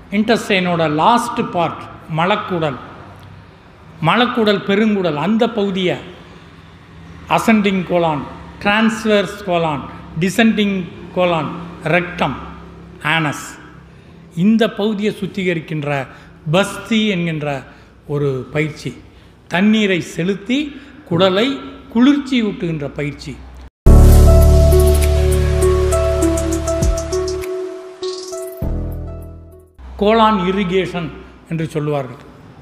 இன்டஸ்டைனோட last part மலக்குடல் மலக்குடல் பெருங்குடல் அந்த பகுதியை ascending colon transverse colon descending colon rectum anus இந்த பகுதியை சுத்திகரிக்கின்ற பஸ்தி என்கின்ற ஒரு பயிற்சி தண்ணீரை செலுத்தி குடலை குளிர்ச்சி ஊட்டுகின்ற பயிற்சி கோலான் இரிகேஷன் என்று சொல்லுவார்கள்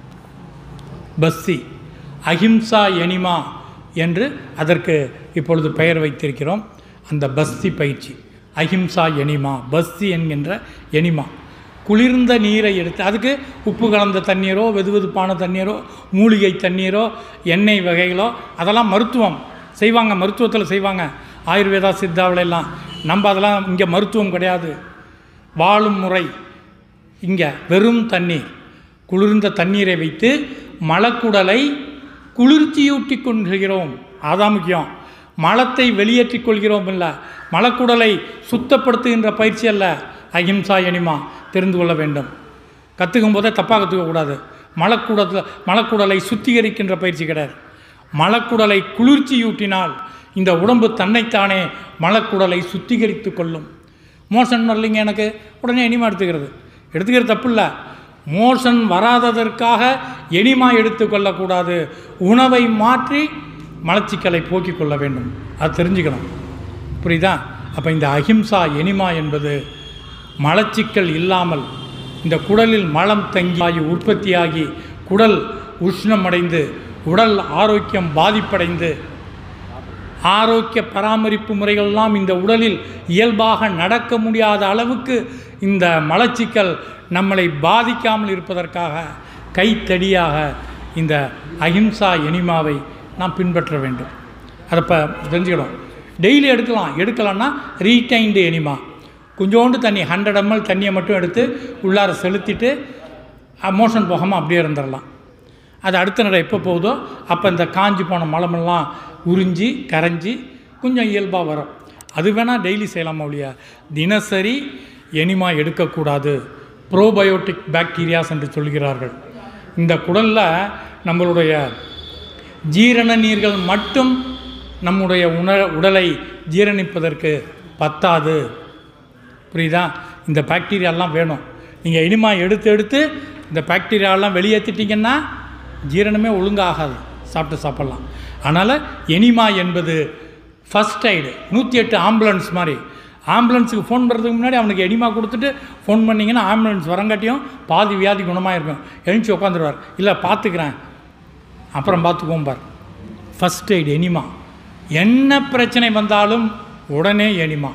பஸ்தி அஹிம்சா எனிமா என்று அதற்கு இப்பொழுது பெயர் வைத்திருக்கிறோம் அந்த பஸ்தி பயிற்சி அஹிம்சா எனிமா பஸ்தி என்கின்ற எனிமா குளிர்ந்த நீரை எடுத்து அதுக்கு உப்பு கலந்த தண்ணீரோ வெதுவெதுப்பான தண்ணீரோ மூலிகை தண்ணீரோ எண்ணெய் வகைகளோ அதெல்லாம் மருத்துவம் செய்வாங்க மருத்துவத்தில் செய்வாங்க ஆயுர்வேதா சித்தாவில் எல்லாம் நம்ம அதெல்லாம் இங்கே மருத்துவம் கிடையாது வாழும் முறை இங்கே வெறும் தண்ணீர் குளிர்ந்த தண்ணீரை வைத்து மலக்குடலை குளிர்ச்சியூட்டி கொள்கிறோம் அதான் முக்கியம் மலத்தை வெளியேற்றிக் கொள்கிறோம் இல்லை மலக்குடலை சுத்தப்படுத்துகின்ற பயிற்சி அல்ல அஹிம்சா எனிமா தெரிந்து கொள்ள வேண்டும் கற்றுக்கும் போதே தப்பாக கற்றுக்கக்கூடாது மலக்குடத்தில் மலக்குடலை சுத்திகரிக்கின்ற பயிற்சி கிடையாது மலக்குடலை குளிர்ச்சியூட்டினால் இந்த உடம்பு தன்னைத்தானே மலக்குடலை சுத்திகரித்து கொள்ளும் மோஷன் வரலைங்க எனக்கு உடனே எனிமா எடுத்துக்கிறது எடுத்துக்கிறது தப்பு இல்லை மோஷன் வராததற்காக எனிமா எடுத்துக்கொள்ளக்கூடாது உணவை மாற்றி மலச்சிக்கலை போக்கிக் கொள்ள வேண்டும் அது தெரிஞ்சுக்கணும் புரியுதா அப்போ இந்த அஹிம்சா எனிமா என்பது மலச்சிக்கல் இல்லாமல் இந்த குடலில் மலம் தங்கியாகி உற்பத்தியாகி குடல் உஷ்ணமடைந்து உடல் ஆரோக்கியம் பாதிப்படைந்து ஆரோக்கிய பராமரிப்பு முறைகள்லாம் இந்த உடலில் இயல்பாக நடக்க முடியாத அளவுக்கு இந்த மலச்சிக்கல் நம்மளை பாதிக்காமல் இருப்பதற்காக கைத்தடியாக இந்த அஹிம்சா எனிமாவை நாம் பின்பற்ற வேண்டும் அதை இப்போ தெரிஞ்சுக்கணும் டெய்லி எடுக்கலாம் எடுக்கலாம்னா ரீடைன்டு எனிமா கொஞ்சோண்டு தண்ணி ஹண்ட்ரட் எம்எல் தண்ணியை மட்டும் எடுத்து உள்ளார செலுத்திட்டு மோஷன் போகாமல் அப்படியே இருந்துடலாம் அது அடுத்த நடை எப்போ போகுதோ அப்போ இந்த காஞ்சி போன மலமெல்லாம் உறிஞ்சி கரைஞ்சி கொஞ்சம் இயல்பாக வரும் அது வேணால் டெய்லி செய்யலாமா ஒழிய தினசரி எனிமா எடுக்கக்கூடாது ப்ரோபயோட்டிக் பாக்டீரியாஸ் என்று சொல்கிறார்கள் இந்த குடலில் நம்மளுடைய ஜீரண நீர்கள் மட்டும் நம்முடைய உண உடலை ஜீரணிப்பதற்கு பத்தாது புரியுதா இந்த பாக்டீரியாலாம் வேணும் நீங்கள் இனிமா எடுத்து எடுத்து இந்த பாக்டீரியாலாம் வெளியேற்றிட்டீங்கன்னா ஜீரணமே ஒழுங்காகாது சாப்பிட்டு சாப்பிட்லாம் அதனால் எனிமா என்பது ஃபஸ்ட் எய்டு நூற்றி எட்டு ஆம்புலன்ஸ் மாதிரி ஆம்புலன்ஸுக்கு ஃபோன் பண்ணுறதுக்கு முன்னாடி அவனுக்கு எனிமா கொடுத்துட்டு ஃபோன் பண்ணிங்கன்னா ஆம்புலன்ஸ் வரங்காட்டியும் பாதி வியாதி குணமாக இருக்கும் எழுந்துச்சி உட்காந்துருவார் இல்லை பார்த்துக்கிறேன் அப்புறம் பார்த்துக்குவோம் பார் ஃபஸ்ட் எய்டு எனிமா என்ன பிரச்சனை வந்தாலும் உடனே எனிமா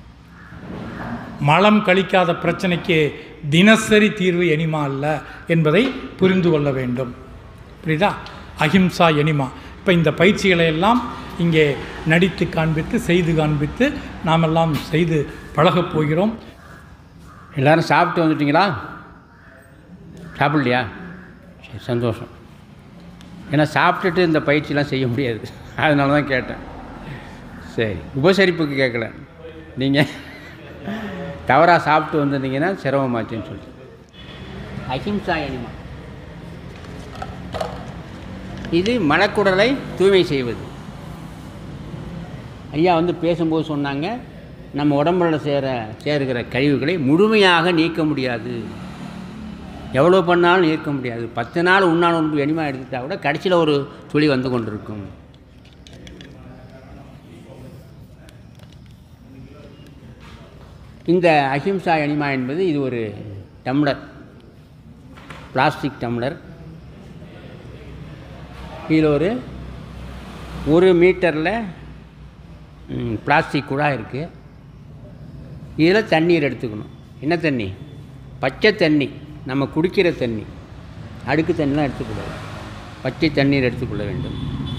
மலம் கழிக்காத பிரச்சனைக்கு தினசரி தீர்வு எனிமா அல்ல என்பதை புரிந்து கொள்ள வேண்டும் புரியுதா அஹிம்சா எனிமா இப்போ இந்த பயிற்சிகளை எல்லாம் இங்கே நடித்து காண்பித்து செய்து காண்பித்து நாமெல்லாம் செய்து பழகப் போகிறோம் எல்லாரும் சாப்பிட்டு வந்துட்டீங்களா சாப்பிட்லையா சரி சந்தோஷம் ஏன்னா சாப்பிட்டுட்டு இந்த பயிற்சிலாம் செய்ய முடியாது அதனால தான் கேட்டேன் சரி உபசரிப்புக்கு கேட்கல நீங்கள் தவறாக சாப்பிட்டு வந்திருந்தீங்கன்னா சிரமமாச்சுன்னு சொல்லி அஹிம்சா எனிமா இது மனக்குடலை தூய்மை செய்வது ஐயா வந்து பேசும்போது சொன்னாங்க நம்ம உடம்புல சேர சேருகிற கழிவுகளை முழுமையாக நீக்க முடியாது எவ்வளோ பண்ணாலும் நீக்க முடியாது பத்து நாள் உண்ணான் ஒன்று எனிமா எடுத்துட்டா கூட கடைசியில் ஒரு துளி வந்து கொண்டிருக்கும் இந்த அஹிம்சா எனிமா என்பது இது ஒரு டம்ளர் பிளாஸ்டிக் டம்ளர் இதில் ஒரு ஒரு மீட்டரில் பிளாஸ்டிக் குழாய் இருக்குது இதில் தண்ணீர் எடுத்துக்கணும் என்ன தண்ணி பச்சை தண்ணி நம்ம குடிக்கிற தண்ணி அடுக்கு தண்ணிலாம் எடுத்துக்கூடாது பச்சை தண்ணீர் எடுத்துக்கொள்ள வேண்டும்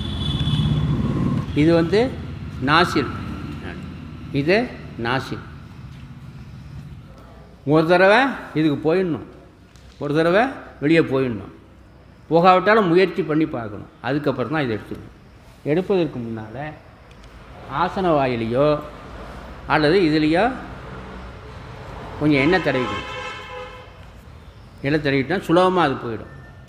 இது வந்து நாசில் இது நாசில் ஒரு தடவை இதுக்கு போயிடணும் ஒரு தடவை வெளியே போயிடணும் போகாவிட்டாலும் முயற்சி பண்ணி பார்க்கணும் அதுக்கப்புறம் தான் இதை எடுத்துக்கணும் எடுப்பதற்கு முன்னால் ஆசன வாயிலையோ அல்லது இதுலேயோ கொஞ்சம் எண்ணெய் தடவிக்கணும் இலை தடவிட்டா சுலபமாக அது போயிடும்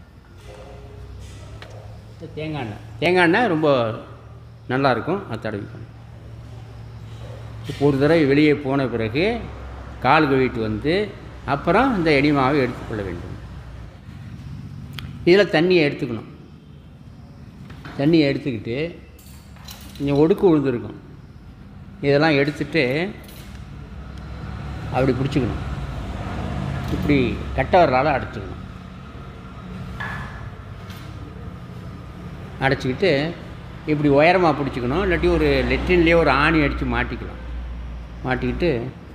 தேங்காய் எண்ணெய் தேங்காய் எண்ணெய் ரொம்ப நல்லாயிருக்கும் அது தடவிக்கணும் இப்போ ஒரு தடவை வெளியே போன பிறகு கால் கழுவிட்டு வந்து அப்புறம் இந்த எடிமாவை எடுத்துக்கொள்ள வேண்டும் இதில் தண்ணியை எடுத்துக்கணும் தண்ணியை எடுத்துக்கிட்டு கொஞ்சம் ஒடுக்கு விழுந்துருக்கும் இதெல்லாம் எடுத்துட்டு அப்படி பிடிச்சிக்கணும் இப்படி கட்டை வரலால் அடைச்சிக்கணும் அடைச்சிக்கிட்டு இப்படி உயரமாக பிடிச்சிக்கணும் இல்லாட்டி ஒரு லெட்டின்லேயே ஒரு ஆணி அடித்து மாட்டிக்கலாம் மாட்டிக்கிட்டு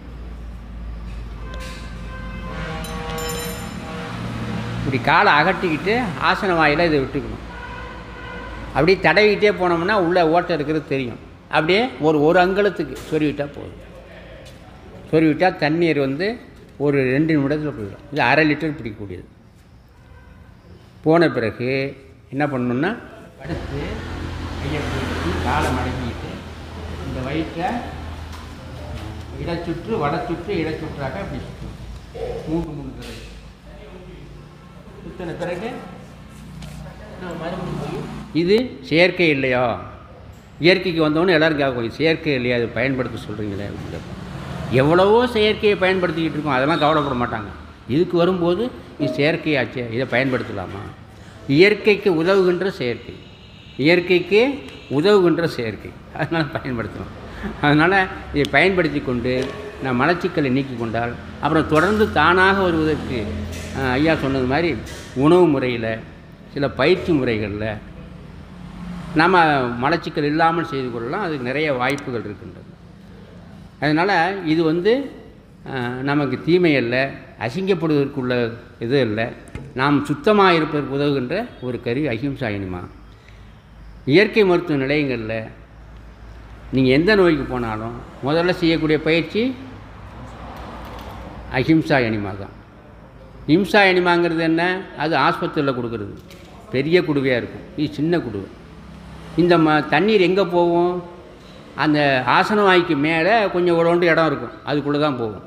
இப்படி காலை அகட்டிக்கிட்டு ஆசன வாயில் இதை விட்டுக்கணும் அப்படியே தடவிக்கிட்டே போனோம்னா உள்ளே ஓட்டை இருக்கிறது தெரியும் அப்படியே ஒரு ஒரு அங்கலத்துக்கு சொருவிட்டால் போதும் சொருவிட்டால் தண்ணீர் வந்து ஒரு ரெண்டு நிமிடத்தில் போயிடும் இது அரை லிட்டர் பிடிக்கக்கூடியது போன பிறகு என்ன பண்ணணும்னா அடுத்து கையை பிடிச்சி காலை மடக்கிட்டு இந்த வயிற்றை இடச்சுற்று வடச்சுற்று இடச்சுற்றாக அப்படி சுற்றணும் மூன்று மூணு தடவை சுற்றின பிறகு இது செயற்கை இல்லையா இயற்கைக்கு வந்தவொடனே எல்லாரும் கேட்கும் செயற்கை இல்லையா அது பயன்படுத்த சொல்கிறீங்களே அப்படின்னு கேட்பாங்க. எவ்வளவோ செயற்கையை பயன்படுத்திக்கிட்டு இருக்கோம் அதெல்லாம் கவலைப்பட மாட்டாங்க இதுக்கு வரும்போது இது செயற்கையாச்சே இதை பயன்படுத்தலாமா இயற்கைக்கு உதவுகின்ற செயற்கை இயற்கைக்கு உதவுகின்ற செயற்கை அதனால் பயன்படுத்தலாம் அதனால் இதை பயன்படுத்தி கொண்டு நான் மலச்சிக்கலை நீக்கி கொண்டால் அப்புறம் தொடர்ந்து தானாக வருவதற்கு அஹ், ஐயா சொன்னது மாதிரி உணவு முறையில் சில பயிற்சி முறைகளில் நம்ம மலச்சிக்கல் இல்லாமல் செய்து கொள்ளலாம் அதுக்கு நிறைய வாய்ப்புகள் இருக்கின்றது அதனால் இது வந்து அஹ், நமக்கு தீமை அல்ல அசிங்கப்படுவதற்குள்ள இது இல்லை நாம் சுத்தமாக இருப்பதற்கு உதவுகின்ற ஒரு கருவி அஹிம்சா இனிமா இயற்கை மருத்துவ நிலையங்களில் நீங்கள் எந்த நோய்க்கு போனாலும் முதல்ல செய்யக்கூடிய பயிற்சி அஹிம்சா எனிமா தான் இம்சா எனிமாங்கிறது என்ன அது ஆஸ்பத்திரியில் கொடுக்குறது பெரிய குடுவையாக இருக்கும் இது சின்ன குடுவை இந்த ம தண்ணீர் எங்கே போகும் அந்த ஆசன வாய்க்கு மேலே கொஞ்சம் உடண்டு இடம் இருக்கும் அதுக்குள்ளே தான் போகும்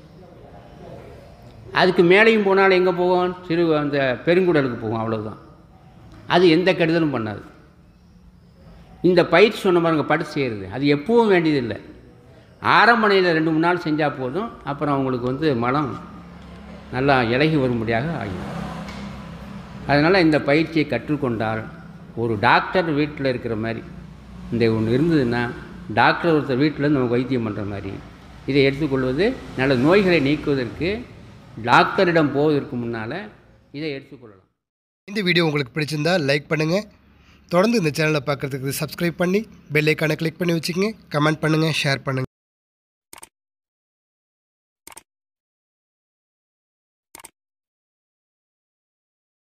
அதுக்கு மேலேயும் போனாலும் எங்கே போகும் சிறு அந்த பெருங்குடலுக்கு போகும் அவ்வளவுதான் அது எந்த கெடுதலும் பண்ணாது இந்த பயிற்சி சொன்ன பாருங்க படுத்து செய்கிறது அது எப்பவும் வேண்டியதில்லை ஆரம்ப நிலையில் ரெண்டு மூணு நாள் செஞ்சால் போதும் அப்புறம் அவங்களுக்கு வந்து மனம் நல்லா இலகி வரும்படியாக ஆகும் அதனால் இந்த பயிற்சியை கற்றுக்கொண்டால் ஒரு டாக்டர் வீட்டில் இருக்கிற மாதிரி இந்த ஒன்று இருந்ததுன்னா டாக்டர் ஒருத்தர் வீட்டில் நம்ம வைத்தியம் பண்ணுற மாதிரி இதை எடுத்துக்கொள்வது நல்ல நோய்களை நீக்குவதற்கு டாக்டரிடம் போவதற்கு முன்னால் இதை எடுத்துக்கொள்ளலாம் இந்த வீடியோ உங்களுக்கு பிடிச்சிருந்தா லைக் பண்ணுங்கள் தொடர்ந்து இந்த சேனலை பார்க்குறதுக்கு சப்ஸ்கிரைப் பண்ணி பெல் ஐக்கானை கிளிக் பண்ணி வச்சுக்கோங்க கமெண்ட் பண்ணுங்கள் ஷேர் பண்ணுங்கள்